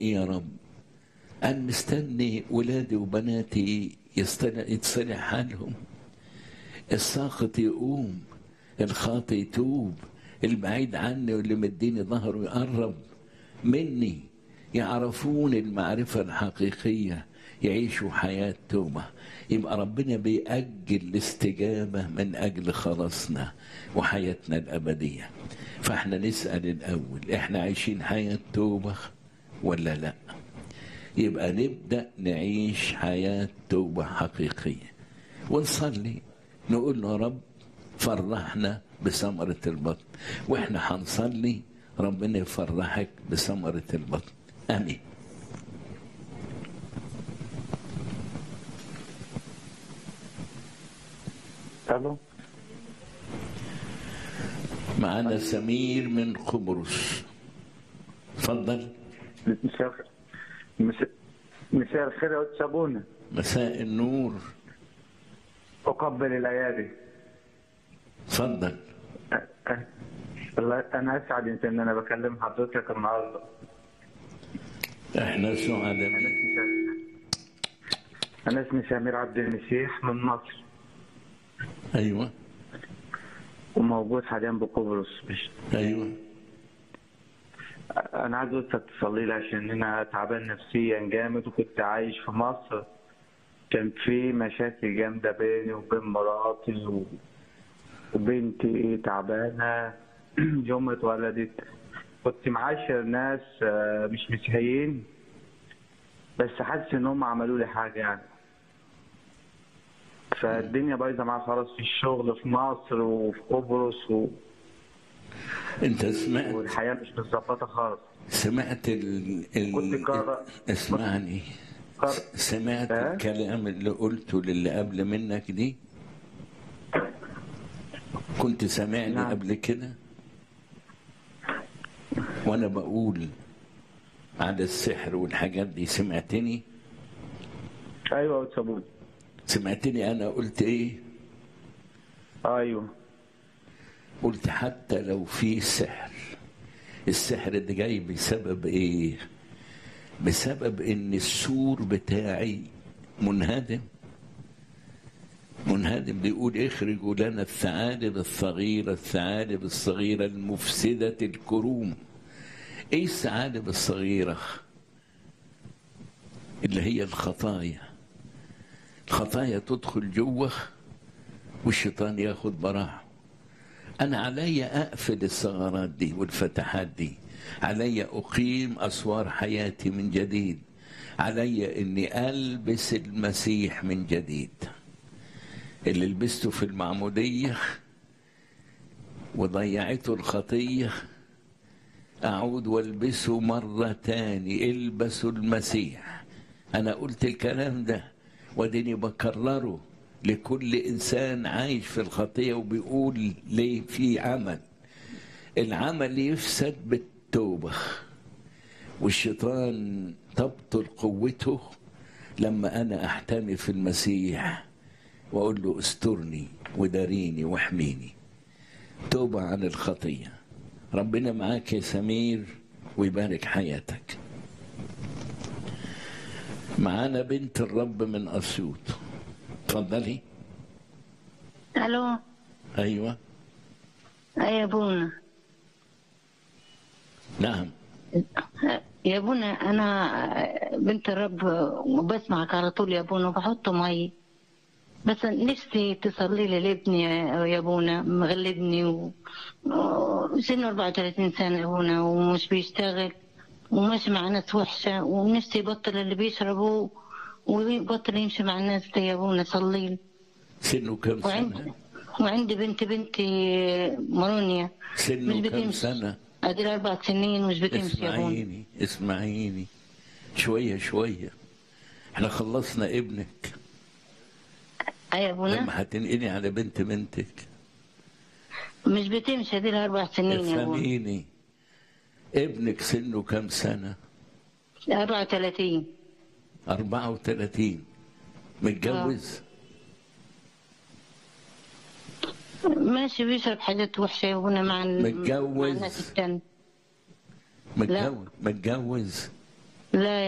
يا رب أنا مستني ولادي وبناتي يصطلح يتصلح حالهم الساقط يقوم الخاطئ يتوب البعيد عني واللي مديني ظهره يقرب مني يعرفون المعرفة الحقيقية يعيشوا حياة توبة يبقى ربنا بيأجل الاستجابة من أجل خلاصنا وحياتنا الأبدية فاحنا نسأل الأول احنا عايشين حياة توبة ولا لا يبقى نبدأ نعيش حياة توبة حقيقية ونصلي نقول له يا رب فرحنا بثمرة البطن واحنا هنصلي ربنا يفرحك بثمرة البطن امين الو معانا سمير من قبرص اتفضل مساء الخير مساء مساء الخير يا استاذ ابونا مساء النور اقبل الايادي اتفضل أ- أ- والله انا اسعد انت ان انا بكلم حضرتك النهارده احنا سعداء انا بيك. اسمي سمير انا اسمي سمير عبد المسيح من مصر ايوه وموجود حاليا بقبرص مش ايوه انا عايز اوصلك تصلي لي عشان انا تعبان نفسيا جامد وكنت عايش في مصر كان في مشاكل جامده بيني وبين مراتي و... وبنتي تعبانه يوم ما اتولدت كنت معاشر ناس آه، مش مسيحيين بس حاسس ان هم عملوا لي حاجه يعني فالدنيا بايظه معايا خلاص في الشغل في مصر وفي قبرص و... انت سمعت والحياه مش متظبطه خالص سمعت ال... كنت ال... قارئ. اسمعني قارئ. سمعت ها؟ الكلام اللي قلته للي قبل منك دي كنت سامعني نعم. قبل كده وانا بقول على السحر والحاجات دي سمعتني ايوه يا أستاذ أبوي. سمعتني انا قلت ايه ايوه قلت حتى لو في سحر السحر ده جاي بسبب ايه بسبب ان السور بتاعي منهدم منهدم بيقول اخرجوا لنا الثعالب الصغيرة الثعالب الصغيرة المفسدة الكروم ايه الثعالب الصغيرة اللي هي الخطايا الخطايا تدخل جوه والشيطان ياخد براحه أنا علي أقفل الثغرات دي والفتحات دي علي أقيم أسوار حياتي من جديد علي أني ألبس المسيح من جديد اللي لبسته في المعمودية وضيعته الخطية أعود والبسه مرة تاني البسوا المسيح أنا قلت الكلام ده وديني بكرره لكل إنسان عايش في الخطية وبيقول ليه في عمل العمل يفسد بالتوبة والشيطان تبطل قوته لما أنا أحتمي في المسيح وأقول له استرني وداريني واحميني توبة عن الخطية ربنا معاك يا سمير ويبارك حياتك معانا بنت الرب من أسيوط اتفضلي الو أيوة يا ابونا نعم يا ابونا انا بنت الرب وبسمعك على طول يا ابونا وبحط مي بس نفسي تصلي لي لابني يا ابونا مغلبني و... سنه 34 سنه يا ابونا ومش بيشتغل وماشي مع ناس وحشه ونفسي يبطل اللي بيشربه ويبطل يمشي مع الناس دي يا ابونا صلي لي سنه كم وعندي سنة وعندي بنت بنتي مارونيا مش سنه كم بتمشي سنة ادي اربع سنين مش بتمشي يا ابونا اسمعيني اسمعيني شوية شوية احنا خلصنا ابنك اي يا ابونا لما هتنقلي على بنت بنتك مش بتمشي ادي اربع سنين يا ابونا افهميني ابنك سنه كم سنة 34 34 متجوز ماشي بيشرب حاجات وحشه يا ابونا مع ال- متجوز؟ مع الناس التانية متجوز متجوز لا